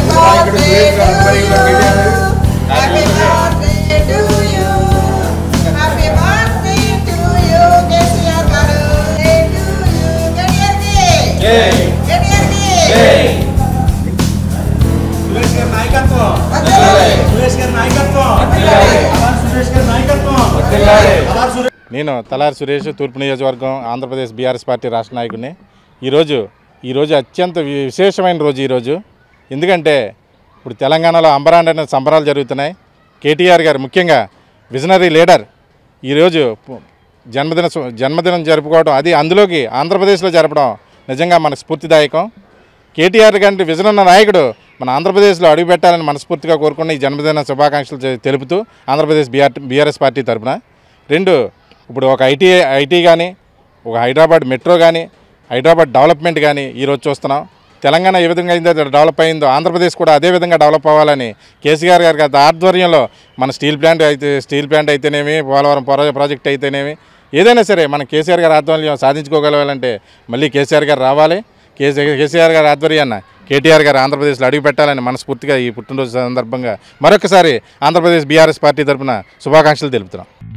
నాయకుడు సురేష్ గారు ఆధ్వర్యంలో KTR Happy birthday to you. Happy birthday to you, KCR గారు. Birthday to you. కేటీఆర్కి. కేటీఆర్కి. సురేష్ గారి నాయకత్వం వందనాలు. సురేష్ గారి నాయకత్వం వందనాలు. అలార్ సురేష్ గారి నాయకత్వం అలార్ సురేష్ నేను తలారి సురేష్ తూర్పు నియోజకవర్గం ఆంధ్రప్రదేశ్ బీఆర్ఎస్ పార్టీ రాష్ట్ర నాయకుడిని ఈరోజు ఈరోజు అత్యంత వి- విశేషమైన రోజు ఈరోజు ఎందుకంటే ఇప్పుడు తెలంగాణలో అంబరాండ సంబరాలు జరుగుతున్నాయి కేటీఆర్ గారు ముఖ్యంగా విజనరీ లీడర్ ఈరోజు పు- జన్మదిన సు- జన్మదినం జరుపుకోవడం అది అందులోకి ఆంధ్రప్రదేశ్లో జరపడం నిజంగా మనకు స్ఫూర్తిదాయకం కేటీఆర్ గారి విజన్ ఉన్న నాయకుడు మన ఆంధ్రప్రదేశ్లో అడుగుపెట్టాలని మనస్ఫూర్తిగా కోరుకున్న ఈ జన్మదిన శుభాకాంక్షలు తె- తెలుపుతూ ఆంధ్రప్రదేశ్ బీఆర్ బీఆర్ఎస్ పార్టీ తరపున రెండు ఇప్పుడు ఒక ఐటీ ఐటీ కానీ ఒక హైదరాబాద్ మెట్రో కానీ హైదరాబాద్ డెవలప్మెంట్ కానీ ఈరోజు చూస్తున్నాం తెలంగాణ ఏ విధంగా అయిందో డెవలప్ అయిందో ఆంధ్రప్రదేశ్ కూడా అదే విధంగా డెవలప్ అవ్వాలని కేసీఆర్ గారి గత ఆధ్వర్యంలో మన స్టీల్ ప్లాంట్ అయితే స్టీల్ ప్లాంట్ అయితేనేమి పోలవరం పొర- ప్రాజెక్ట్ అయితేనేమి ఏదైనా సరే మనం కేసీఆర్ గారి ఆధ్వర్యం సాధించుకోగలగాలంటే మళ్ళీ కేసీఆర్ గారు రావాలి కేసీ కేసీఆర్ గారి ఆధ్వర్యాన్న కేటీఆర్ గారు ఆంధ్రప్రదేశ్లో అడుగు పెట్టాలని మనస్ఫూర్తిగా ఈ పుట్టినరోజు సందర్భంగా మరొకసారి ఆంధ్రప్రదేశ్ బీఆర్ఎస్ పార్టీ తరఫున శుభాకాంక్షలు తెలుపుతున్నాం